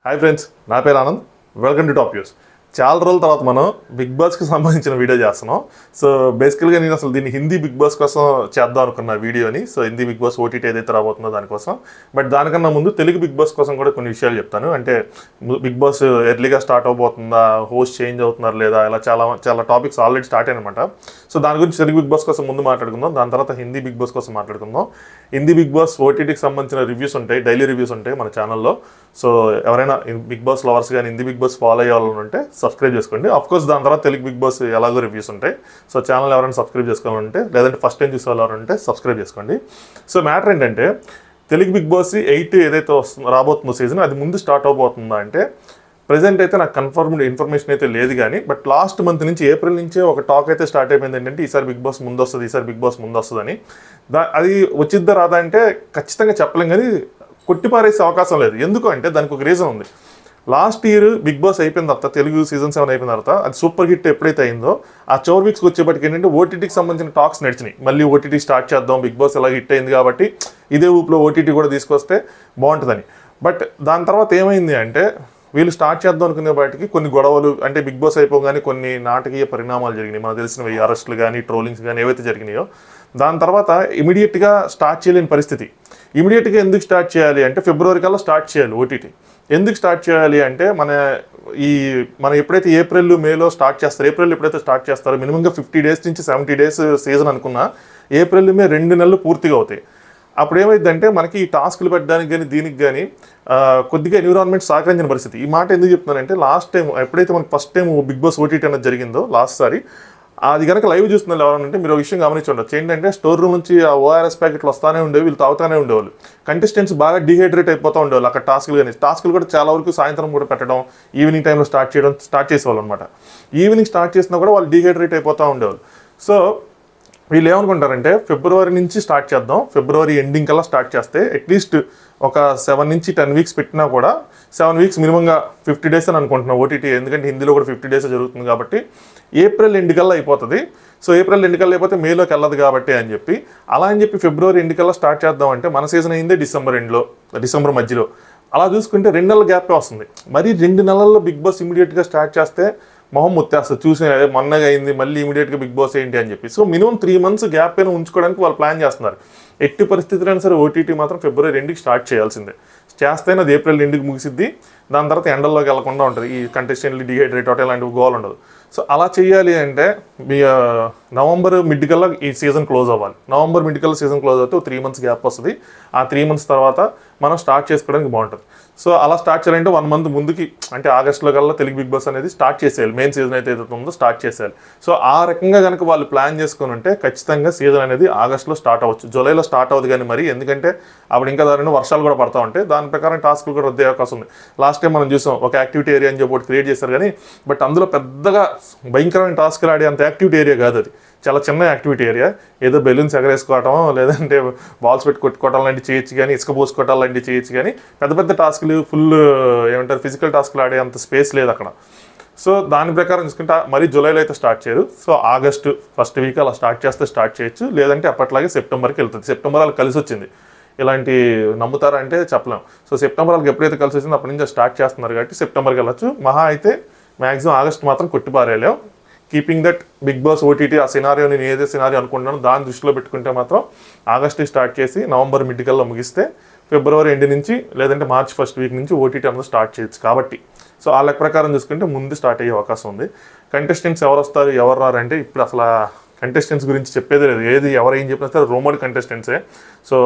hi friends నా పేరు Anand welcome to top news చాలా రోజుల తర్వాత మనం బిగ్ బాస్కి సంబంధించిన వీడియో చేస్తున్నాం సో బేసికల్గా నేను అసలు దీన్ని హిందీ బిగ్ బాస్ కోసం చేద్దాం అనుకున్న వీడియోని so Hindi Bigg Boss OTT ఏదైతే రాబోతుందో దానికోసం బట్ దానికన్నా ముందు తెలుగు బిగ్ బాస్ కోసం కూడా కొన్ని విషయాలు చెప్తాను అంటే బిగ్ బాస్ ఎర్లీగా స్టార్ట్ అవబోతుందా హోస్ట్ చేంజ్ అవుతున్నారు లేదా ఇలా చాలా చాలా టాపిక్స్ ఆల్రెడీ స్టార్ట్ అయినమాట సో దాని గురించి తెలుగు బిగ్ బాస్ కోసం ముందు మాట్లాడుకుందాం దాని తర్వాత హిందీ బిగ్ బాస్ కోసం మాట్లాడుకుందాం హిందీ బిగ్ బాస్ ఓటీటీకి సంబంధించిన రివ్యూస్ ఉంటాయి డైలీ రివ్యూస్ ఉంటాయి మన ఛానల్లో సో ఎవరైనా బిగ్ బాస్ లవర్స్ కానీ హిందీ బిగ్ బాస్ ఫాలో అయ్యే వాళ్ళు ఉంటే సబ్స్క్రైబ్ చేసుకోండి అఫ్ కోర్స్ దాని తర్వాత తెలుగు బిగ్ బాస్ ఎలాగో రివ్యూస్ ఉంటాయి సో ఛానల్ ఎవరైనా సబ్స్క్రైబ్ చేసుకోవాలంటే లేదంటే ఫస్ట్ టైం చూసే వాళ్ళు ఎవరంటే సబ్స్క్రైబ్ చేసుకోండి సో మ్యాటర్ ఏంటంటే తెలుగు బిగ్ బాస్ ఎయిట్ ఏదైతే వస్తుందో రాబోతుందో సీజన్ అది ముందు స్టార్ట్ అవబోతుందా అంటే ప్రజెంట్ అయితే నాకు కన్ఫర్మ్డ్ ఇన్ఫర్మేషన్ అయితే లేదు కానీ బట్ లాస్ట్ మంత్ నుంచి ఏప్రిల్ నుంచే ఒక టాక్ అయితే స్టార్ట్ అయిపోయింది ఏంటంటే ఈసారి బిగ్ బాస్ ముందు వస్తుంది ఈసారి బిగ్ బాస్ ముందు వస్తుందని దా అది వచ్చిద్దా రాదా అంటే ఖచ్చితంగా చెప్పలేం కానీ కొట్టిపారేసే అవకాశం లేదు ఎందుకు అంటే దానికి ఒక రీజన్ ఉంది లాస్ట్ ఇయర్ బిగ్ బాస్ అయిపోయిన తర్వాత తెలుగు సీజన్ సెవెన్ అయిపోయిన తర్వాత అది సూపర్ హిట్ ఎప్పుడైతే అయిందో ఆ చోర్ వీక్స్కి వచ్చేప్పటికి ఏంటంటే ఓటీటీకి సంబంధించిన టాక్స్ నడిచినాయి మళ్ళీ ఓటీటీ స్టార్ట్ చేద్దాం బిగ్ బాస్ ఎలా హిట్ అయింది కాబట్టి ఇదే ఊపులో ఓటీటీ కూడా తీసుకొస్తే బాగుంటుందని బట్ దాని తర్వాత ఏమైంది అంటే వీళ్ళు స్టార్ట్ చేద్దాం అనుకునే బయటికి కొన్ని గొడవలు అంటే బిగ్ బాస్ అయిపోగానే కొన్ని నాటకీయ పరిణామాలు జరిగినాయి మనకు తెలిసినవి అరెస్టులు కానీ ట్రోలింగ్స్ కానీ ఏవైతే జరిగినాయో దాని తర్వాత ఇమీడియట్గా స్టార్ట్ చేయలేని పరిస్థితి ఇమీడియట్గా ఎందుకు స్టార్ట్ చేయాలి అంటే ఫిబ్రవరి కల్లా స్టార్ట్ చేయాలి ఓటీటీ ఎందుకు స్టార్ట్ చేయాలి అంటే మన ఈ మనం ఎప్పుడైతే ఏప్రిల్ మేలో స్టార్ట్ చేస్తారో ఏప్రిల్ ఎప్పుడైతే స్టార్ట్ చేస్తారో మినిమంగా ఫిఫ్టీ డేస్ నుంచి సెవెంటీ డేస్ సీజన్ అనుకున్నా ఏప్రిల్ మే రెండు నెలలు పూర్తిగా అవుతాయి అప్పుడు ఏమైందంటే మనకి ఈ టాస్క్లు పెట్టడానికి కానీ దీనికి కానీ కొద్దిగా ఎన్విరాన్మెంట్ సహకరించిన పరిస్థితి ఈ మాట ఎందుకు చెప్తున్నానంటే లాస్ట్ టైం ఎప్పుడైతే మనకి first time Bigg Boss OTT అనేది జరిగిందో లాస్ట్ సారి అది కనుక లైవ్ చూస్తున్నారు ఎవరంటే మీరు ఒక విషయం గమనించి ఉండొచ్చు ఏంటంటే స్టోర్ రూమ్ నుంచి ఆ ఓఆర్ఎస్ ప్యాకెట్లు వస్తానే ఉండేవి వీళ్ళు తాగుతానే ఉండేవాళ్ళు కంటెస్టెంట్స్ బాగా డిహైడ్రేట్ అయిపోతూ ఉండేవాళ్ళు అక్కడ టాస్క్లు కానీ టాస్క్లు కూడా చాలా వరకు సాయంత్రం కూడా పెట్టడం ఈవినింగ్ టైంలో స్టార్ట్ చేయడం స్టార్ట్ చేసేవాళ్ళు అనమాట ఈవినింగ్ స్టార్ట్ చేసినా కూడా వాళ్ళు డిహైడ్రేట్ అయిపోతూ ఉండేవాళ్ళు సో వీళ్ళు ఏమనుకుంటారంటే ఫిబ్రవరి నుంచి స్టార్ట్ చేద్దాం ఫిబ్రవరి ఎండింగ్ కల్లా స్టార్ట్ చేస్తే అట్లీస్ట్ ఒక సెవెన్ నుంచి టెన్ వీక్స్ పెట్టినా కూడా సెవెన్ వీక్స్ మినిమంగా ఫిఫ్టీ డేస్ అని అనుకుంటున్నాం ఓటీటీ ఎందుకంటే హిందీలో కూడా ఫిఫ్టీ డేస్ జరుగుతుంది కాబట్టి ఏప్రిల్ ఎండ్ కల్లా అయిపోతుంది సో ఏప్రిల్ ఎండ్ కల్లా అయిపోతే మేలోకి వెళ్ళదు కాబట్టి అని చెప్పి అలా అని చెప్పి ఫిబ్రవరి ఎండ్ కల్లా స్టార్ట్ చేద్దాం అంటే మన సీజన్ అయిందే డిసెంబర్ ఎండ్లో డిసెంబర్ మధ్యలో అలా చూసుకుంటే రెండు నెలల గ్యాపే వస్తుంది మరి రెండు నెలల్లో బిగ్ బాస్ ఇమీడియట్గా స్టార్ట్ చేస్తే మొహం ముత్తేస్తుంది చూసి అదే మొన్నగా అయింది మళ్ళీ ఇమీడియట్గా బిగ్ బాస్ ఏంటి అని చెప్పి so minimum three months gap అయినా ఉంచుకోవడానికి వాళ్ళు ప్లాన్ చేస్తున్నారు ఎట్టి పరిస్థితులైనా సరే ఓటీటీ మాత్రం ఫిబ్రవరి రెండుకి స్టార్ట్ చేయాల్సిందే చేస్తేనే అది ఏప్రిల్ రెండుకి ముగిసిద్ది దాని తర్వాత ఎండల్లోకి వెళ్లకుండా ఉంటుంది ఈ కంటెస్టెంట్లు డిహైడ్రేట్ అవటం ఇలాంటివి గోల్ ఉండదు సో అలా చేయాలి అంటే మీ ఆ, నవంబర్ మిడ్ కల్లా ఈ సీజన్ క్లోజ్ అవ్వాలి నవంబర్ మిడ్ కల్లా సీజన్ క్లోజ్ అవుతే త్రీ మంత్స్ గ్యాప్ వస్తుంది ఆ త్రీ మంత్స్ తర్వాత మనం స్టార్ట్ చేసుకోవడానికి బాగుంటుంది సో అలా స్టార్ట్ చేయాలంటే వన్ మంత్ ముందుకి అంటే ఆగస్టులో కల్లా తెలుగు బిగ్ బాస్ అనేది స్టార్ట్ చేసేయాలి మెయిన్ సీజన్ అయితే ఏదైతే ఉందో స్టార్ట్ చేసేయాలి సో ఆ రకంగా కనుక వాళ్ళు ప్లాన్ చేసుకుని ఉంటే ఖచ్చితంగా సీజన్ అనేది ఆగస్టులో స్టార్ట్ అవ్వచ్చు జూలైలో స్టార్ట్ అవ్వదు కానీ మరి ఎందుకంటే అప్పుడు ఇంకా దాని వర్షాలు కూడా పడతా ఉంటాయి దాని ప్రకారం టాస్క్లు కూడా రద్దు అయ్యే అవకాశం ఉంది లాస్ట్ టైం మనం చూసాం ఒక యాక్టివిటీ ఏరియా అని చెప్పి ఒకటి క్రియేట్ చేశారు కానీ బట్ అందులో పెద్దగా భయంకరమైన టాస్క్లు ఆడే అంత యాక్టివిటీ ఏరియా కాదు అది చాలా చిన్న యాక్టివిటీ ఏరియా ఏదో బెలూన్స్ ఎగరేసుకోవటం లేదంటే బాల్స్ పెట్టి కొట్టుకోవటం లాంటివి చేయొచ్చు కానీ ఇసుక పోసుకోవటం లాంటివి చేయొచ్చు కానీ పెద్ద పెద్ద టాస్క్లు ఫుల్ ఏమంటారు ఫిజికల్ టాస్క్లు ఆడే అంత స్పేస్ లేదు అక్కడ సో దాని ప్రకారం చూసుకుంటే మరీ జూలైలో అయితే స్టార్ట్ చేయరు సో ఆగస్టు ఫస్ట్ వీక్ అలా స్టార్ట్ చేస్తే స్టార్ట్ చేయొచ్చు లేదంటే అప్పట్లాగే సెప్టెంబర్కి వెళ్తుంది సెప్టెంబర్ అలా కలిసి వచ్చింది ఇలాంటి నమ్ముతారా అంటే చెప్పలేం సో సెప్టెంబర్ వాళ్ళకి ఎప్పుడైతే కలిసి వచ్చిందో అప్పటి నుంచి స్టార్ట్ చేస్తున్నారు కాబట్టి సెప్టెంబర్కి వెళ్ళొచ్చు మహా అయితే మ్యాక్సిమం ఆగస్ట్ మాత్రం కొట్టిపారేయలేం keeping that Bigg Boss OTT ఆ సినారియో నేను ఏదైతే సినారియో అనుకుంటున్నానో దాన్ని దృష్టిలో పెట్టుకుంటే మాత్రం ఆగస్ట్ స్టార్ట్ చేసి నవంబర్ మిడ్ కల్లా ముగిస్తే ఫిబ్రవరి ఎండ్ నుంచి లేదంటే మార్చ్ ఫస్ట్ వీక్ నుంచి ఓటీటీ అనేది స్టార్ట్ చేయొచ్చు కాబట్టి సో ఆ లెక్క ప్రకారం చూసుకుంటే ముందు స్టార్ట్ అయ్యే అవకాశం ఉంది కంటెస్టెంట్స్ ఎవరు వస్తారు ఎవరు రారు అంటే ఇప్పుడు అసలు కంటెస్టెంట్స్ గురించి చెప్పేది లేదు ఏది ఎవరు ఏం చెప్పినా సరే రూమర్డ్ కంటెస్టెంట్సే సో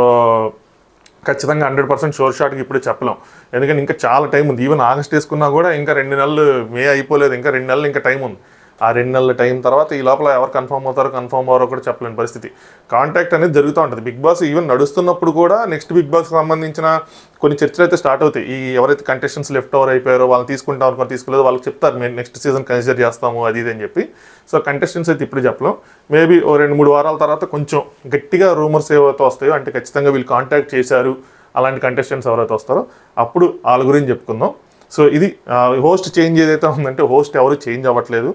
ఖచ్చితంగా హండ్రెడ్ పర్సెంట్ షోర్ షాట్కి ఇప్పుడే చెప్పలేం ఎందుకంటే ఇంకా చాలా టైం ఉంది ఈవెన్ ఆగస్ట్ వేసుకున్నా కూడా ఇంకా రెండు నెలలు మే అయిపోలేదు ఇంకా రెండు నెలలు ఇంకా టైం ఉంది ఆ రెండు నెలల టైం తర్వాత ఈ లోపల ఎవరు కన్ఫర్మ్ అవుతారో కన్ఫర్మ్ అవ్వరో కూడా చెప్పలేని పరిస్థితి కాంటాక్ట్ అనేది జరుగుతూ ఉంటుంది బిగ్ బాస్ ఈవెన్ నడుస్తున్నప్పుడు కూడా నెక్స్ట్ బిగ్ బాస్కి సంబంధించిన కొన్ని చర్చలు అయితే స్టార్ట్ అవుతాయి ఈ ఎవరైతే కంటెస్టెంట్స్ లెఫ్ట్ ఓవర్ అయిపోయారో వాళ్ళని తీసుకుంటాం అనుకుని తీసుకోలేదు వాళ్ళకి చెప్తారు మేము నెక్స్ట్ సీజన్ కన్సిడర్ చేస్తాము అది ఇది అని చెప్పి సో కంటెస్టెంట్స్ అయితే ఇప్పుడు చెప్పలేం మేబీ ఓ రెండు మూడు వారాల తర్వాత కొంచెం గట్టిగా రూమర్స్ ఏవైతే వస్తాయో అంటే ఖచ్చితంగా వీళ్ళు కాంటాక్ట్ చేశారు అలాంటి కంటెస్టెంట్స్ ఎవరైతే వస్తారో అప్పుడు వాళ్ళ గురించి చెప్పుకుందాం సో ఇది హోస్ట్ చేంజ్ ఏదైతే ఉందంటే హోస్ట్ ఎవరు చేంజ్ అవ్వట్లేదు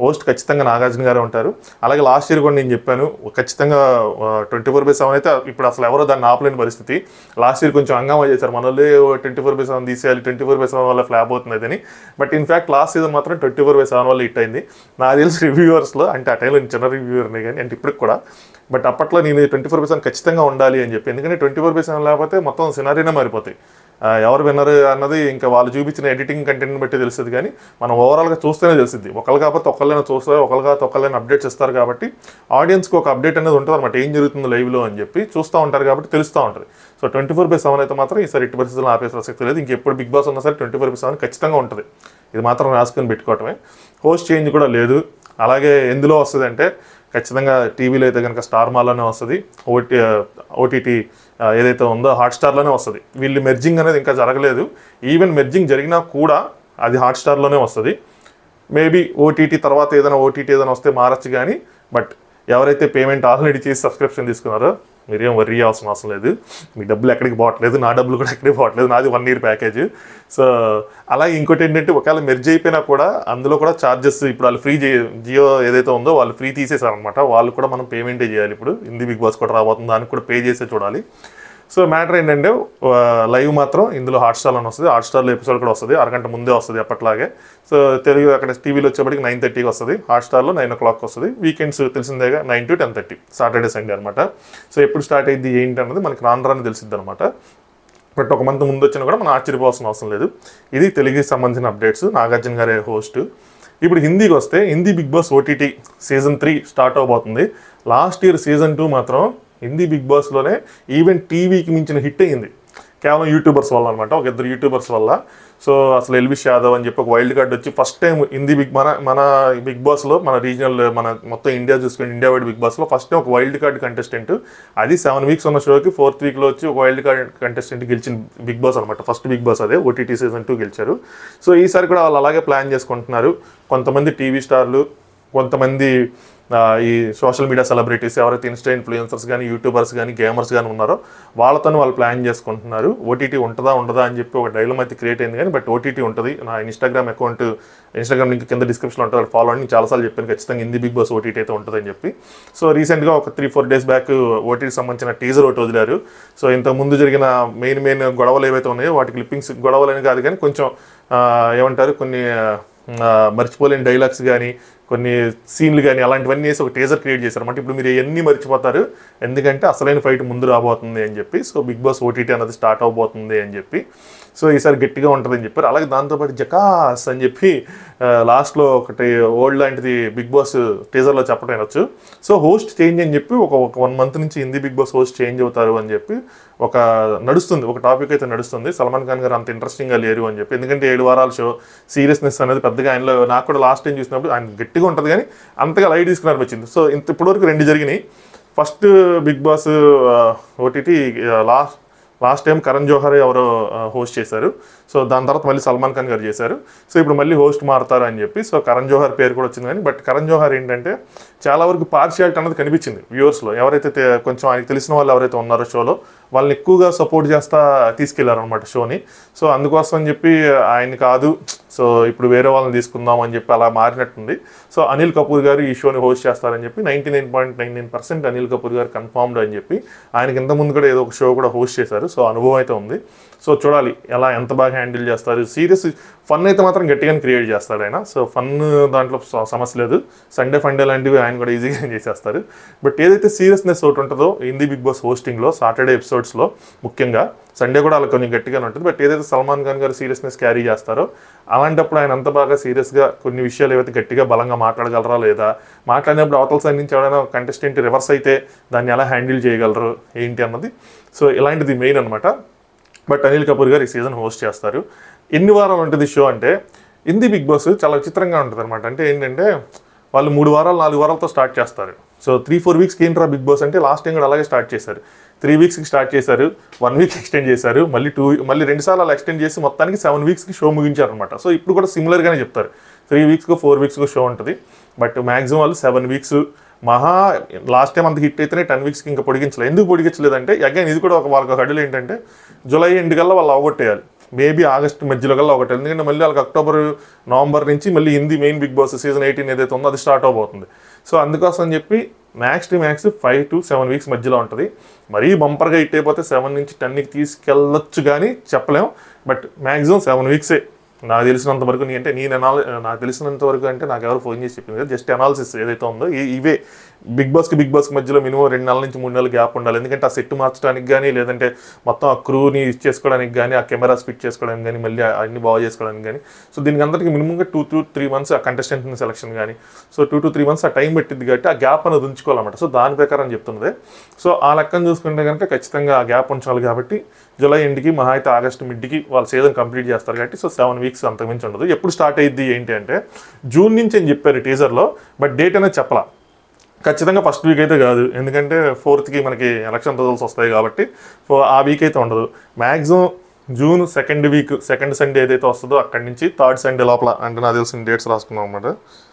హోస్ట్ ఖచ్చితంగా నాగార్జున గారే ఉంటారు అలాగే లాస్ట్ ఇయర్ కూడా నేను చెప్పాను ఖచ్చితంగా ట్వంటీ ఫోర్ బై సెవెన్ అయితే ఇప్పుడు అసలు ఎవరో దాన్ని ఆపలేని పరిస్థితి లాస్ట్ ఇయర్ కొంచెం హంగామా చేశారు మనల్ని ట్వంటీ ఫోర్ బై సెవెన్ తీసేయాలి ట్వంటీ ఫోర్ బై సెవెన్ వల్ల ఫ్లాప్ అవుతుంది అని బట్ ఇన్ఫాక్ట్ లాస్ట్ సీజన్ మాత్రం ట్వంటీ ఫోర్ బై సెవెన్ వల్ల హిట్ అయింది నాకు తెలిసి రివ్యూవర్స్లో అంటే ఆ టైంలో నేను చిన్న రివ్యూవర్ని కానీ అంటే ఇప్పటికి కూడా బట్ అప్పట్లో నేను ట్వంటీ ఫోర్ బై సెవెన్ ఖచ్చితంగా ఉండాలి అని చెప్పి ఎందుకంటే ట్వంటీ ఫోర్ బై సెవెన్ లేకపోతే మొత్తం సినారీనే మారిపోతాయి ఆ, ఎవరు విన్నర్ అన్నది ఇంకా వాళ్ళు చూపించిన ఎడిటింగ్ కంటెంట్ బట్టి తెలుస్తుంది కానీ మనం ఓవరాల్గా చూస్తేనే తెలిసింది ఒకళ్ళు కాకపోతే ఒకళ్ళైనా చూస్తారు ఒకళ్ళు కాకపోతే ఒకళ్ళైనా అప్డేట్స్ ఇస్తారు కాబట్టి ఆడియన్స్కి ఒక అప్డేట్ అనేది ఉంటుంది అనమాట ఏం జరుగుతుంది లైవ్లో అని చెప్పి చూస్తూ ఉంటారు కాబట్టి తెలుస్తూ ఉంటుంది so twenty four by seven అయితే మాత్రం ఈసారి ఎట్టి పరిస్థితుల్లో ఆపే ప్రసక్తి లేదు ఇంకెప్పుడు బిగ్ బాస్ ఉన్నా సరే ట్వంటీ ఫోర్ బై సెవెన్ ఖచ్చితంగా ఉంటుంది ఇది మాత్రం రాసుకొని పెట్టుకోవటమే హోస్ట్ చేంజ్ కూడా లేదు అలాగే ఎందులో వస్తుంది అంటే ఖచ్చితంగా టీవీలో అయితే కనుక స్టార్ మాలోనే వస్తుంది ఓటీ ఓటీటీ ఏదైతే ఉందో హాట్స్టార్లోనే వస్తుంది వీళ్ళు మెర్జింగ్ అనేది ఇంకా జరగలేదు ఈవెన్ మెర్జింగ్ జరిగినా కూడా అది హాట్స్టార్లోనే వస్తుంది మేబీ ఓటీటీ తర్వాత ఏదైనా ఓటీటీ ఏదైనా వస్తే మారచ్చు కానీ బట్ ఎవరైతే పేమెంట్ ఆల్రెడీ చేసి సబ్స్క్రిప్షన్ తీసుకున్నారో మీరేం వర్రీ అవ్వాల్సిన అవసరం లేదు మీ డబ్బులు ఎక్కడికి పోవట్లేదు నా డబ్బులు కూడా ఎక్కడికి పోవట్లేదు నాది వన్ ఇయర్ ప్యాకేజ్ సో అలాగే ఇంకోటి ఏంటంటే ఒకవేళ మెర్జ్ అయిపోయినా కూడా అందులో కూడా ఛార్జెస్ ఇప్పుడు వాళ్ళు ఫ్రీ జియో ఏదైతే ఉందో వాళ్ళు ఫ్రీ తీసేశారనమాట వాళ్ళు కూడా మనం పేమెంటే చేయాలి ఇప్పుడు హిందీ బిగ్ బాస్ కూడా రాబోతుంది దానికి కూడా పే చేసే చూడాలి సో మ్యాటర్ ఏంటంటే లైవ్ మాత్రం ఇందులో హాట్స్టార్ అని వస్తుంది హాట్స్టార్లో ఎపిసోడ్ కూడా వస్తుంది అరగంట ముందే వస్తుంది అప్పట్లాగే సో తెలుగు అక్కడ టీవీలో వచ్చేప్పటికి నైన్ థర్టీకి వస్తుంది హాట్స్టార్లో నైన్ ఓ క్లాక్ వస్తుంది వీకెండ్స్ తెలిసిందేగా nine to ten thirty Saturday Sunday అనమాట సో ఎప్పుడు స్టార్ట్ అయ్యింది ఏంటి అన్నది మనకి రాను రాని తెలిసిద్ది అనమాట బట్ ఒక మంత్ ముందు వచ్చినా కూడా మనం ఆశ్చర్యపోవాల్సిన అవసరం లేదు ఇది తెలుగుకి సంబంధించిన అప్డేట్స్ నాగార్జున గారే హోస్ట్ ఇప్పుడు హిందీకి వస్తే Hindi Bigg Boss OTT season three start అవబోతుంది లాస్ట్ ఇయర్ సీజన్ టూ మాత్రం హిందీ బిగ్ బాస్లోనే ఈవెన్ టీవీకి మించిన హిట్ అయ్యింది కేవలం యూట్యూబర్స్ వల్ల అనమాట ఒక ఇద్దరు యూట్యూబర్స్ వల్ల సో అసలు ఎల్విష్ యాదవ్ అని చెప్పి ఒక వైల్డ్ కార్డ్ వచ్చి ఫస్ట్ టైం హిందీ బిగ్ మన మన బిగ్ బాస్లో మన రీజనల్ మన మొత్తం ఇండియా చూసుకుని ఇండియా వైడ్ బిగ్ బాస్లో ఫస్ట్ టైం ఒక వైల్డ్ కార్డ్ కంటెస్టెంట్ అది సెవెన్ వీక్స్ ఉన్న షోకి ఫోర్త్ వీక్లో వచ్చి ఒక వైల్డ్ కార్డ్ కంటెస్టెంట్ గెలిచిన బిగ్ బాస్ అనమాట ఫస్ట్ బిగ్ బాస్ అదే ఓటీటీ సీజన్ టూ గెలిచారు సో ఈసారి కూడా వాళ్ళు అలాగే ప్లాన్ చేసుకుంటున్నారు కొంతమంది టీవీ స్టార్లు కొంతమంది ఆ, ఈ సోషల్ మీడియా సెలబ్రిటీస్ ఎవరైతే ఇన్స్టా ఇన్ఫ్లుయెన్సర్స్ కానీ యూట్యూబర్స్ కానీ గేమర్స్ కానీ ఉన్నారో వాళ్ళతో వాళ్ళు ప్లాన్ చేసుకుంటున్నారు ఓటీటీ ఉంటుందా ఉండదా అని చెప్పి ఒక డైలమ్ అయితే క్రియేట్ అయింది కానీ బట్ ఓటీటీ ఉంటుంది నా ఇన్స్టాగ్రామ్ అకౌంట్ ఇన్స్టాగ్రామ్ లింక్ కింద డిస్క్రిప్షన్లో ఉంటుంది ఫాలో అని చాలాసార్లు చెప్పాను ఖచ్చితంగా హిందీ బిగ్ బాస్ ఓటీటీ అయితే ఉంటుందని చెప్పి సో రీసెంట్గా ఒక three four days back OTT సంబంధించిన టీజర్ ఒకటి వదిలారు సో ఇంతకు ముందు జరిగిన మెయిన్ మెయిన్ గొడవలు ఏవైతే ఉన్నాయో వాటి క్లిప్పింగ్స్ గొడవలని కాదు కానీ కొంచెం ఆ, ఏమంటారు కొన్ని ఆ, మర్చిపోలేని డైలాగ్స్ కానీ కొన్ని సీన్లు కానీ అలాంటివన్నీ వేసి ఒక టీజర్ క్రియేట్ చేశారు అంటే ఇప్పుడు మీరు ఇవన్నీ మర్చిపోతారు ఎందుకంటే అసలైన ఫైట్ ముందు రాబోతుంది అని చెప్పి సో బిగ్ బాస్ ఓటీటీ అన్నది స్టార్ట్ అవబోతుంది అని చెప్పి సో ఈసారి గట్టిగా ఉంటుంది అని చెప్పారు అలాగే దాంతోపాటు జకాస్ అని చెప్పి లాస్ట్లో ఒకటి ఓల్డ్ లాంటిది బిగ్ బాస్ టీజర్లో చెప్పడం వినొచ్చు సో హోస్ట్ చేంజ్ అని చెప్పి ఒక ఒక వన్ మంత్ నుంచి Hindi Bigg Boss host change అవుతారు అని చెప్పి ఒక నడుస్తుంది ఒక టాపిక్ అయితే నడుస్తుంది సల్మాన్ ఖాన్ గారు అంత ఇంట్రెస్టింగ్గా లేరు అని చెప్పి ఎందుకంటే ఏడు వారాల షో సీరియస్నెస్ అనేది పెద్దగా ఆయనలో నాకు కూడా లాస్ట్ టైం చూసినప్పుడు ఆయన గట్టిగా ఉంటుంది కానీ అంతగా లైట్ తీసుకుని అనిపించింది సో ఇంత ఇప్పటివరకు రెండు జరిగినాయి first Bigg Boss OTT last last time Karan Johar ఎవరో హోస్ట్ చేశారు సో దాని తర్వాత మళ్ళీ సల్మాన్ ఖాన్ గారు చేశారు సో ఇప్పుడు మళ్ళీ హోస్ట్ మారుతారు అని చెప్పి సో కరణ్ జోహర్ పేరు కూడా వచ్చింది కానీ బట్ కరణ్ జోహర్ ఏంటంటే చాలా వరకు పార్షియాలిటీ అనేది కనిపించింది వ్యూవర్స్లో ఎవరైతే తె- కొంచెం ఆయనకి తెలిసిన వాళ్ళు ఎవరైతే ఉన్నారో షోలో వాళ్ళని ఎక్కువగా సపోర్ట్ చేస్తా తీసుకెళ్లారు అనమాట షోని సో అందుకోసం అని చెప్పి ఆయన కాదు సో ఇప్పుడు వేరే వాళ్ళని తీసుకుందాం అని చెప్పి అలా మారినట్టుంది సో అనిల్ కపూర్ గారు ఈ షోని హోస్ట్ చేస్తారని చెప్పి ninety nine point nine nine percent Anil Kapoor గారు కన్ఫర్మ్డ్ అని చెప్పి ఆయనకి ఇంత ముందు కూడా ఏదో ఒక షో కూడా హోస్ట్ చేశారు సో అనుభవం అయితే ఉంది సో చూడాలి ఎలా ఎంత బాగా హ్యాండిల్ చేస్తారు సీరియస్ ఫన్ అయితే మాత్రం గట్టిగానే క్రియేట్ చేస్తాడు ఆయన సో ఫన్ దాంట్లో స- సమస్య లేదు సండే ఫండే లాంటివి ఆయన కూడా ఈజీగా చేసేస్తారు బట్ ఏదైతే సీరియస్నెస్ ఒకటి ఉంటుందో హిందీ బిగ్ బాస్ హోస్టింగ్లో సాటర్డే ఎపిసోడ్స్లో ముఖ్యంగా సండే కూడా అలా కొంచెం గట్టిగానే ఉంటుంది బట్ ఏదైతే సల్మాన్ ఖాన్ గారు సీరియస్నెస్ క్యారీ చేస్తారో అలాంటప్పుడు ఆయన అంత బాగా సీరియస్గా కొన్ని విషయాలు ఏవైతే గట్టిగా బలంగా మాట్లాడగలరా లేదా మాట్లాడినప్పుడు అవతల సైడ్ నుంచి ఎవరైనా కంటెస్టెంట్ రివర్స్ అయితే దాన్ని ఎలా హ్యాండిల్ చేయగలరు ఏంటి అన్నది సో ఇలాంటిది మెయిన్ అనమాట బట్ అనిల్ కపూర్ గారు ఈ సీజన్ హోస్ట్ చేస్తారు ఎన్ని వారాలు ఉంటుంది షో అంటే హిందీ బిగ్ బాస్ చాలా విచిత్రంగా ఉంటుంది అనమాట అంటే ఏంటంటే వాళ్ళు మూడు వారాలు నాలుగు వారాలతో స్టార్ట్ చేస్తారు సో త్రీ ఫోర్ వీక్స్కి ఏంట్రా బిగ్ బాస్ అంటే లాస్ట్ టైం కూడా అలాగే స్టార్ట్ చేశారు త్రీ వీక్స్కి స్టార్ట్ చేశారు వన్ వీక్ ఎక్స్టెండ్ చేశారు మళ్ళీ టూ మళ్ళీ రెండు సార్లు అలా ఎక్స్టెండ్ చేసి మొత్తానికి సెవెన్ వీక్స్కి షో ముగించారు అనమాట సో ఇప్పుడు కూడా సిమిలర్గానే చెప్తారు త్రీ వీక్స్కో ఫోర్ వీక్స్కో షో ఉంటుంది బట్ మ్యాక్సిమం వాళ్ళు సెవెన్ వీక్స్ మహా లాస్ట్ టైం అంత హిట్ అయితేనే టెన్ వీక్స్కి ఇంకా పొడిగించలేదు ఎందుకు పొడిగించలేదంటే అగైన్ ఇది కూడా ఒక వాళ్ళకి ఒక అడ్డులు ఏంటంటే జూలై ఎండ్ కల్లా వాళ్ళు అవగొట్టేయాలి మేబీ ఆగస్ట్ మధ్యలో కల్లా ఒకటి ఎందుకంటే మళ్ళీ వాళ్ళకి అక్టోబర్ నవంబర్ నుంచి మళ్ళీ Hindi main Bigg Boss season eighteen ఏదైతే ఉందో అది స్టార్ట్ అవబోతుంది సో అందుకోసం అని చెప్పి max to max five to seven weeks మధ్యలో ఉంటుంది మరీ బంపర్గా హిట్ అయిపోతే సెవెన్ నుంచి టెన్కి తీసుకెళ్ళొచ్చు కానీ చెప్పలేం బట్ మ్యాక్సిమం సెవెన్ వీక్సే నాకు తెలిసినంత వరకు నీ అంటే నేను అనాలి నాకు తెలిసినంత వరకు అంటే నాకు ఎవరు ఫోన్ చేసి చెప్పింది కదా జస్ట్ అనాలిసిస్ ఏదైతే ఉందో ఈ- ఇవే బిగ్ బాస్కి బిగ్ బాస్కి మధ్యలో మినిమం రెండు నెలల నుంచి మూడు నెలలు గ్యాప్ ఉండాలి ఎందుకంటే ఆ సెట్ మార్చడానికి కానీ లేదంటే మొత్తం ఆ క్రూని చేసుకోవడానికి కానీ ఆ కెమెరాస్ ఫిట్ చేసుకోవడానికి కానీ మళ్ళీ అన్ని బాగు చేసుకోవడానికి కానీ సో దీనికి అందరికీ మినిమంగా టూ టూ త్రీ మంత్స్ ఆ కంటెస్టెంట్ సెలక్షన్ కానీ so two to three months ఆ టైం పెట్టింది కాబట్టి ఆ గ్యాప్ అనేది ఉంచుకోవాలన్నమాట సో దాని ప్రకారం చెప్తున్నది సో ఆ లెక్కను చూసుకుంటే కనుక ఖచ్చితంగా ఆ గ్యాప్ ఉంచాలి కాబట్టి జూలై ఎండ్కి మహా అయితే ఆగస్ట్ మిడ్కి వాళ్ళ సీజన్ కంప్లీట్ చేస్తారు కాబట్టి సో సెవెన్ వీక్స్ అంతకుమించి ఉండదు ఎప్పుడు స్టార్ట్ అయ్యిద్ది ఏంటి అంటే జూన్ నుంచి అని చెప్పారు టీజర్లో బట్ డేట్ అనేది చెప్పలా ఖచ్చితంగా ఫస్ట్ వీక్ అయితే కాదు ఎందుకంటే ఫోర్త్కి మనకి ఎలక్షన్ రిజల్ట్స్ వస్తాయి కాబట్టి సో ఆ వీక్ అయితే ఉండదు maximum June second week second Sunday ఏదైతే వస్తుందో అక్కడి నుంచి థర్డ్ సండే లోపల అంటే నాకు తెలిసిన డేట్స్ రాసుకున్నాం అనమాట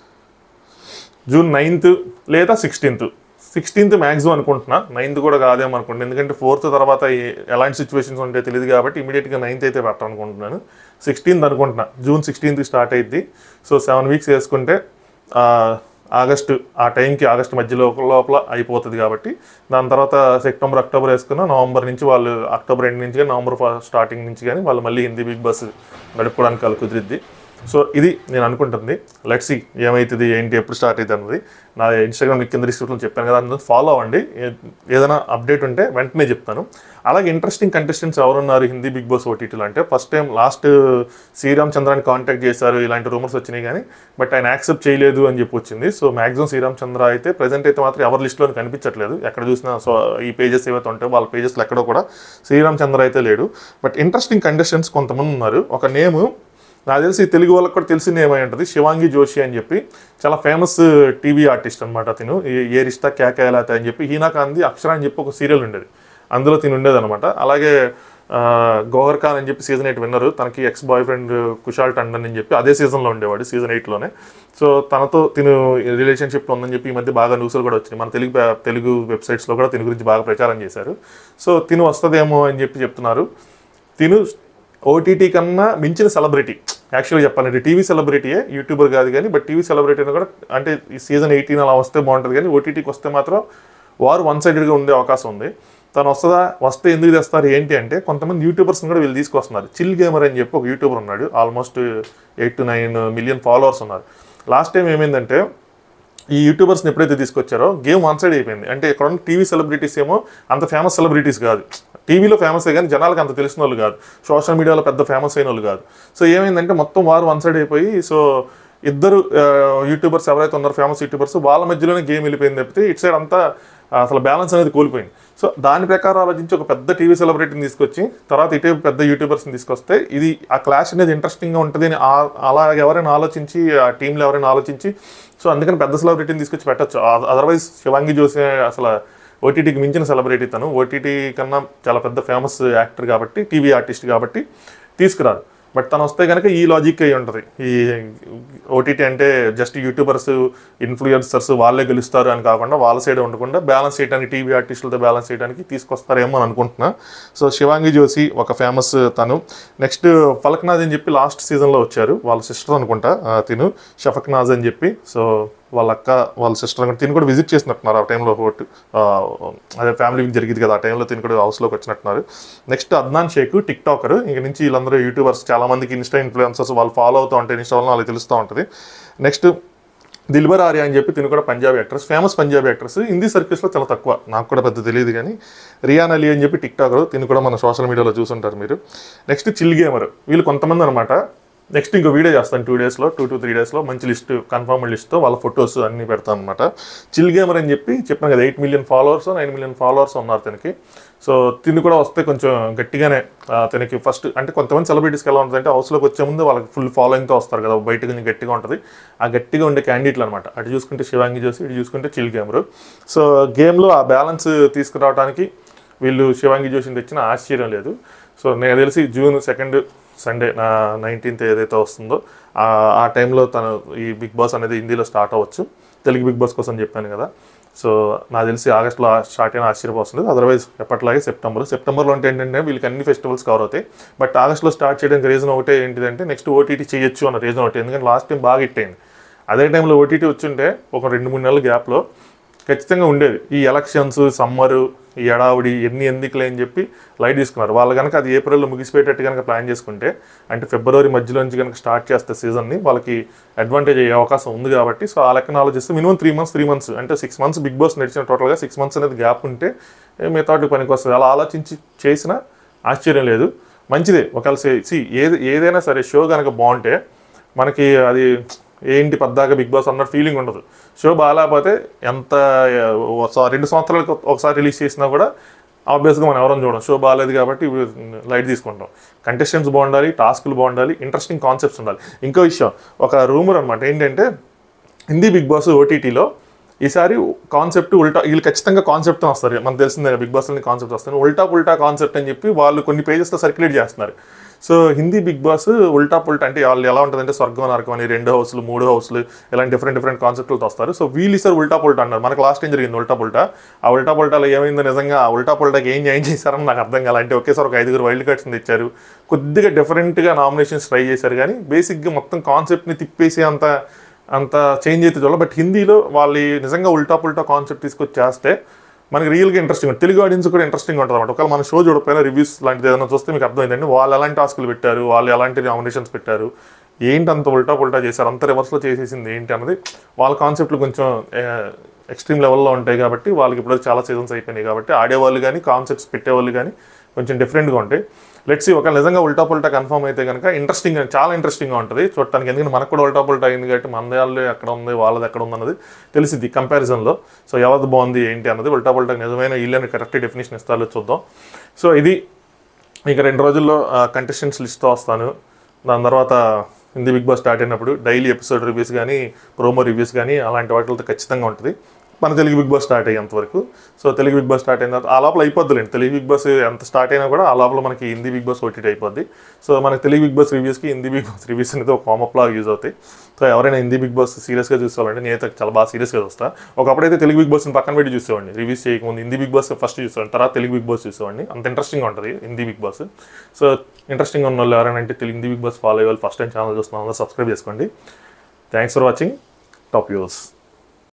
జూన్ నైన్త్ లేదా సిక్స్టీన్త్ సిక్స్టీన్త్ మ్యాక్సిమం అనుకుంటున్నా నైన్త్ కూడా కాదేమో అనుకుంటున్నాను ఎందుకంటే ఫోర్త్ తర్వాత ఏ- ఎలాంటి సిచ్యువేషన్స్ ఉంటాయో తెలియదు కాబట్టి ఇమీడియట్గా నైన్త్ అయితే పెట్టాలనుకుంటున్నాను సిక్స్టీన్త్ అనుకుంటున్నా జూన్ సిక్స్టీన్త్ స్టార్ట్ అయ్యిద్ది సో సెవెన్ వీక్స్ వేసుకుంటే ఆ, ఆగస్టు ఆ టైంకి ఆగస్ట్ మధ్యలో లోపల అయిపోతుంది కాబట్టి దాని తర్వాత సెప్టెంబర్ అక్టోబర్ వేసుకున్న నవంబర్ నుంచి వాళ్ళు అక్టోబర్ ఎండ్ నుంచి కానీ నవంబర్ స్టార్టింగ్ నుంచి కానీ వాళ్ళు మళ్ళీ హిందీ బిగ్ బాస్ గడుపుకోవడానికి వాళ్ళు కుదిరిద్ది సో ఇది నేను అనుకుంటుంది లెట్సి ఏమవుతుంది ఏంటి ఎప్పుడు స్టార్ట్ అవుతుంది అన్నది నా ఇన్స్టాగ్రామ్ కింద డిస్క్రిప్షన్లో చెప్పాను కదా అందులో ఫాలో అవ్వండి ఏ- ఏదైనా అప్డేట్ ఉంటే వెంటనే చెప్తాను అలాగే ఇంట్రెస్టింగ్ కంటెస్టెంట్స్ ఎవరున్నారు హిందీ బిగ్ బాస్ ఓటీటీలో అంటే ఫస్ట్ టైం లాస్ట్ శ్రీరామ్ చంద్రాన్ని కాంటాక్ట్ చేశారు ఇలాంటి రూమర్స్ వచ్చినాయి కానీ బట్ ఆయన యాక్సెప్ట్ చేయలేదు అని చెప్పి వచ్చింది సో మాక్సిమం శ్రీరామ్ చంద్ర అయితే ప్రజెంట్ అయితే మాత్రం ఎవరి లిస్ట్లో కనిపించట్లేదు ఎక్కడ చూసినా సో ఈ పేజెస్ ఏవైతే ఉంటాయో వాళ్ళ పేజెస్లో ఎక్కడో కూడా శ్రీరామ్ చంద్ర అయితే లేడు బట్ ఇంట్రెస్టింగ్ కంటెస్టెంట్స్ కొంతమంది ఉన్నారు ఒక నేమ్ నాకు తెలిసి తెలుగు వాళ్ళకి కూడా తెలిసిన ఏమై ఉంటుంది శివాంగి జోషి అని చెప్పి చాలా ఫేమస్ టీవీ ఆర్టిస్ట్ అనమాట తిను ఏ- ఏ రిష్తా క్యా క్యాలాత అని చెప్పి హీనా కాంది అక్షర అని చెప్పి ఒక సీరియల్ ఉండేది అందులో తిను ఉండేది అనమాట అలాగే ఆ, గోహర్ ఖాన్ అని చెప్పి సీజన్ ఎయిట్ విన్నరు తనకి ex boyfriend Kushal Tandon అని చెప్పి అదే సీజన్లో ఉండేవాడు సీజన్ ఎయిట్లోనే సో తనతో తిను రిలేషన్షిప్లో ఉందని చెప్పి ఈ మధ్య బాగా న్యూస్లు కూడా వచ్చినాయి మన తెలుగు పే- తెలుగు వెబ్సైట్స్లో కూడా తిని గురించి బాగా ప్రచారం చేశారు సో తిను వస్తుందేమో అని చెప్పి చెప్తున్నారు తిను ఓటీటీ కన్నా మించిన సెలబ్రిటీ యాక్చువల్గా చెప్పాలంటే టీవీ సెలబ్రిటీయే యూట్యూబర్ కాదు కానీ బట్ టీవీ సెలబ్రిటీ కూడా అంటే ఈ సీజన్ ఎయిటీన్ అలా వస్తే బాగుంటుంది కానీ ఓటీటీకి వస్తే మాత్రం వారు వన్ సైడెడ్గా ఉండే అవకాశం ఉంది తను వస్తుందా వస్తే ఎందుకు తెస్తారు ఏంటి అంటే కొంతమంది యూట్యూబర్స్ని కూడా వీళ్ళు తీసుకొస్తున్నారు చిల్ గేమర్ అని చెప్పి ఒక యూట్యూబర్ ఉన్నాడు almost eight to nine million followers ఉన్నారు లాస్ట్ టైం ఏమైందంటే ఈ యూట్యూబర్స్ని ఎప్పుడైతే తీసుకొచ్చారో గేమ్ వన్ సైడ్ అయిపోయింది అంటే ఇక్కడ ఉన్న టీవీ సెలబ్రిటీస్ ఏమో అంత ఫేమస్ సెలబ్రిటీస్ కాదు టీవీలో ఫేమసే కానీ జనాలకు అంత తెలిసిన వాళ్ళు కాదు సోషల్ మీడియాలో పెద్ద ఫేమస్ అయిన వాళ్ళు కాదు సో ఏమైందంటే మొత్తం వారు వన్ సైడ్ అయిపోయి సో ఇద్దరు ఆ, యూట్యూబర్స్ ఎవరైతే ఉన్నారో ఫేమస్ యూట్యూబర్స్ వాళ్ళ మధ్యలోనే గేమ్ వెళ్ళిపోయింది తప్పితే ఇటు సైడ్ అంతా అసలు బ్యాలెన్స్ అనేది కోల్పోయింది సో దాని ప్రకారం ఆలోచించి ఒక పెద్ద టీవీ సెలబ్రిటీని తీసుకొచ్చి తర్వాత ఇటే పెద్ద యూట్యూబర్స్ని తీసుకొస్తే ఇది ఆ క్లాష్ అనేది ఇంట్రెస్టింగ్గా ఉంటుంది అని ఆ- అలా ఎవరైనా ఆలోచించి ఆ టీంలో ఎవరైనా ఆలోచించి సో అందుకని పెద్ద సెలబ్రిటీని తీసుకొచ్చి పెట్టచ్చు అదర్వైజ్ శివాంగి జోసి అసలు ఓటీటీకి మించిన సెలబ్రిటీ తను ఓటీటీ కన్నా చాలా పెద్ద ఫేమస్ యాక్టర్ కాబట్టి టీవీ ఆర్టిస్ట్ కాబట్టి తీసుకురాదు బట్ తను వస్తే కనుక ఈ లాజిక్ అయి ఉంటుంది ఈ ఓటీటీ అంటే జస్ట్ యూట్యూబర్స్ ఇన్ఫ్లుయెన్సర్స్ వాళ్ళే గెలుస్తారు అని కాకుండా వాళ్ళ సైడ్ ఉండకుండా బ్యాలెన్స్ చేయడానికి టీవీ ఆర్టిస్టులతో బ్యాలెన్స్ చేయడానికి తీసుకొస్తారేమో అని అనుకుంటున్నా సో శివాంగి జోసి ఒక ఫేమస్ తను నెక్స్ట్ ఫలక్నాథ్ అని చెప్పి లాస్ట్ సీజన్లో వచ్చారు వాళ్ళ సిస్టర్ అనుకుంటా ఆ, తిను షఫక్నాజ్ అని చెప్పి సో వాళ్ళ అక్క వాళ్ళ సిస్టర్ అనుకుంటా తిని కూడా విజిట్ చేసినట్టున్నారు ఆ టైంలో ఒకటి ఆ, అదే ఫ్యామిలీ జరిగింది కదా ఆ టైంలో తిని కూడా హౌస్లోకి వచ్చినట్టున్నారు next Adnan Shaikh tiktoker ఇంక నుంచి వీళ్ళందరూ యూట్యూబర్స్ చాలా మందికి ఇన్స్టా ఇన్ఫ్లుయెన్సర్స్ వాళ్ళు ఫాలో అవుతూ ఉంటాయి ఇన్స్టా వల్ల వాళ్ళకి తెలుస్తూ ఉంటుంది నెక్స్ట్ దిల్బర్ ఆర్య అని చెప్పి తిను కూడా Punjabi actress famous Punjabi actress Hindi సర్కిల్స్లో చాలా తక్కువ నాకు కూడా పెద్ద తెలియదు కానీ రియాన్ అలీ అని చెప్పి టిక్ టాకర్ తిను కూడా మన సోషల్ మీడియాలో చూసుంటారు మీరు నెక్స్ట్ చిల్ గేమర్ వీళ్ళు కొంతమంది అనమాట నెక్స్ట్ ఇంకో వీడియో చేస్తాను టూ డేస్లో టూ టు త్రీ డేస్లో మంచి లిస్ట్ కన్ఫర్మ్ లిస్ట్తో వాళ్ళ ఫొటోస్ అన్ని పెడతాను అనమాట చిల్ గేమర్ అని చెప్పి చెప్పాను కదా eight million followers nine million followers ఉన్నారు తనకి సో తిని కూడా వస్తే కొంచెం గట్టిగానే ఆ, తనకి ఫస్ట్ అంటే కొంతమంది సెలబ్రిటీస్కి ఎలా ఉంటుందంటే హౌస్లోకి వచ్చే ముందు వాళ్ళకి ఫుల్ ఫాలోయింగ్తో వస్తారు కదా బయట కొంచెం గట్టిగా ఉంటుంది ఆ గట్టిగా ఉండే క్యాండిడేట్లు అనమాట అటు చూసుకుంటే శివాంగి జోసి ఇటు చూసుకుంటే చిల్ గేమర్ సో గేమ్లో ఆ బ్యాలెన్స్ తీసుకురావడానికి వీళ్ళు శివాంగి జోషిని తెచ్చిన ఆశ్చర్యం లేదు సో నేను తెలిసి జూన్ సెకండ్ సండే నా నైన్టీన్త్ ఏదైతే వస్తుందో ఆ- ఆ టైంలో తను ఈ బిగ్ బాస్ అనేది హిందీలో స్టార్ట్ అవ్వచ్చు తెలుగు బిగ్ బాస్ కోసం చెప్పాను కదా సో నాకు తెలిసి ఆగస్ట్లో స్టార్ట్ అయిన ఆశ్చర్యపోతుంది అదర్వైజ్ ఎప్పటిలాగే సెప్టెంబర్ సెప్టెంబర్లో అంటే ఏంటంటే వీళ్ళకి అన్ని ఫెస్టివల్స్ కవర్ అవుతాయి బట్ ఆగస్ట్లో స్టార్ట్ చేయడానికి రీజన్ ఒకటే ఏంటిదంటే నెక్స్ట్ ఓటీటీ చేయొచ్చు అన్న రీజన్ ఒకటి ఎందుకంటే లాస్ట్ టైం బాగా హిట్ అయింది అదే టైంలో ఓటీటీ వచ్చుంటే ఒక రెండు మూడు నెలల గ్యాప్లో ఖచ్చితంగా ఉండేది ఈ ఎలక్షన్స్ సమ్మరు ఈ ఎడావుడి ఎన్ని ఎందుకులే అని చెప్పి లైట్ తీసుకున్నారు వాళ్ళు కనుక అది ఏప్రిల్లో ముగిసిపోయేటట్టు కనుక ప్లాన్ చేసుకుంటే అంటే ఫిబ్రవరి మధ్యలో నుంచి కనుక స్టార్ట్ చేస్తే సీజన్ని వాళ్ళకి అడ్వాంటేజ్ అయ్యే అవకాశం ఉంది కాబట్టి సో ఆ లెక్కన ఆలోచిస్తే minimum three months three months అంటే సిక్స్ మంత్స్ బిగ్ బాస్ నడిచిన టోటల్గా సిక్స్ మంత్స్ అనేది గ్యాప్ ఉంటే ఏ మిగతా వాటికి పనికి వస్తుంది అలా ఆలోచించి చేసినా ఆశ్చర్యం లేదు మంచిదే ఒకవేళ సి ఏది ఏదైనా సరే షో కనుక బాగుంటే మనకి అది ఏంటి పద్దాక బిగ్ బాస్ అన్న ఫీలింగ్ ఉండదు షో బాగాలేకపోతే ఎంత ఒకసారి రెండు సంవత్సరాలకు ఒకసారి రిలీజ్ చేసినా కూడా ఆబ్వియస్గా మనం ఎవరైనా చూడం షో బాగాలేదు కాబట్టి లైట్ తీసుకుంటాం కంటెస్టెంట్స్ బాగుండాలి టాస్క్లు బాగుండాలి ఇంట్రెస్టింగ్ కాన్సెప్ట్స్ ఉండాలి ఇంకో విషయం ఒక రూమర్ అనమాట ఏంటంటే హిందీ బిగ్ బాస్ ఓటీటీలో ఈసారి కాన్సెప్ట్ ఉల్టా వీళ్ళు ఖచ్చితంగా కాన్సెప్ట్ వస్తారు మనకు తెలిసిందే బిగ్ బాస్లోని కాన్సెప్ట్ వస్తుంది ఉల్టా పుల్టా కాన్సెప్ట్ అని చెప్పి వాళ్ళు కొన్ని పేజెస్లో సర్క్యులేట్ చేస్తున్నారు సో హిందీ బిగ్ బాస్ ఉల్టా పుల్టా అంటే వాళ్ళు ఎలా ఉంటుందంటే స్వర్గం నరకం అని రెండు హౌస్లు మూడు హౌస్లు ఇలాంటి డిఫరెంట్ డిఫరెంట్ కాన్సెప్ట్లతో వస్తారు సో వీళ్ళు ఈసారి ఉల్టా పుల్టా అన్నారు మనకు లాస్ట్ ఏం జరిగింది ఉల్టా పుల్టా ఆ ఉల్టా పుల్టాలో ఏమైందో నిజంగా ఆ ఉల్టా పుల్టాకి ఏం జాయిన్ చేశారని నాకు అర్థం కాలే అంటే ఒకేసారి ఒక ఐదుగురు వైల్డ్ కార్డ్స్ తెచ్చారు కొద్దిగా డిఫరెంట్గా నామినేషన్స్ ట్రై చేశారు కానీ బేసిక్గా మొత్తం కాన్సెప్ట్ని తిప్పేసి అంత అంత చేంజ్ అయితే చూడాలి బట్ హిందీలో వాళ్ళు నిజంగా ఉల్టా పుల్టా కాన్సెప్ట్ తీసుకొచ్చి చేస్తే మనకి రియల్గా ఇంట్రెస్టింగ్ ఉంటుంది తెలుగు ఆడియన్స్ కూడా ఇంట్రెస్టింగ్ ఉంటుంది అనమాట ఒకవేళ మన షో చూడకపోయినా రివ్యూస్ లాంటిది ఏదైనా చూస్తే మీకు అర్థమైందండి వాళ్ళు ఎలాంటి టాస్కులు పెట్టారు వాళ్ళు ఎలాంటి నామినేషన్స్ పెట్టారు ఏంటి అంత ఉల్టా పుల్టా చేశారు అంత రివర్స్లో చేసేసింది ఏంటి అన్నది వాళ్ళ కాన్సెప్ట్లు కొంచెం ఎక్స్ట్రీమ్ లెవెల్లో ఉంటాయి కాబట్టి వాళ్ళకి ఇప్పుడు చాలా సీజన్స్ అయిపోయినాయి కాబట్టి ఆడేవాళ్ళు కానీ కాన్సెప్ట్స్ పెట్టేవాళ్ళు కానీ కొంచెం డిఫరెంట్గా ఉంటాయి లెట్స్ ఒక నిజంగా ఉల్టా పుల్టా కన్ఫర్మ్ అయితే కనుక ఇంట్రెస్టింగ్ చాలా ఇంట్రెస్టింగ్గా ఉంటుంది చూడటానికి ఎందుకంటే మనకు కూడా ఉల్టా పుల్టా అయింది కాబట్టి మన వాళ్ళు ఎక్కడ ఉంది వాళ్ళది ఎక్కడ ఉంది అన్నది తెలిసింది కంపారిజన్లో సో ఎవరిది బాగుంది ఏంటి అన్నది ఉల్టా పుల్టాకి నిజమైన వీళ్ళని కరెక్ట్ డెఫినేషన్ ఇస్తారో చూద్దాం సో ఇది ఇంకా రెండు రోజుల్లో కంటెస్టెంట్స్ లిస్ట్తో వస్తాను దాని తర్వాత హిందీ బిగ్ బాస్ స్టార్ట్ అయినప్పుడు డైలీ ఎపిసోడ్ రివ్యూస్ కానీ ప్రోమో రివ్యూస్ కానీ అలాంటి వాటితో ఖచ్చితంగా ఉంటుంది మన తెలుగు బిగ్ బాస్ స్టార్ట్ అయ్యేంత వరకు so Telugu Bigg Boss start అయిన తర్వాత ఆ లోపల అయిపోద్దులేండి తెలుగు బిగ్ బాస్ ఎంత స్టార్ట్ అయినా కూడా ఆ లోపల మనకి హిందీ బిగ్ బాస్ ఓటీటీ అయిపోద్ది సో మనకి తెలుగు బిగ్ బాస్ రివ్యూస్కి హిందీ బిగ్ బాస్ రివ్యూస్ అనేది ఒక వామప్ లాగా యూజ్ అవుతాయి సో ఎవరైనా హిందీ బిగ్ బాస్ సీరియస్గా చూసుకోవాలంటే నేనైతే చాలా బాగా సీరియస్గా చూస్తా ఒకప్పుడైతే తెలుగు బిగ్ బాస్ని పక్కన పెట్టి చూసేవాడిని రివ్యూస్ చేయకముందు హిందీ బిగ్ బాస్ ఫస్ట్ చూసేవాడిని తర్వాత తెలుగు బిగ్ బాస్ చూసేవాడిని అంత ఇంట్రెస్టింగ్గా ఉంటుంది Hindi Bigg Boss so interesting ఉన్న వాళ్ళు ఎవరైనా అంటే Telugu Hindi Bigg Boss follow అయ్యే వాళ్ళు ఫస్ట్ టైం ఛానల్ చూస్తున్నాం సబ్స్క్రైబ్ చేసుకోండి థ్యాంక్స్ ఫర్ వాచింగ్ టాప్ యూస్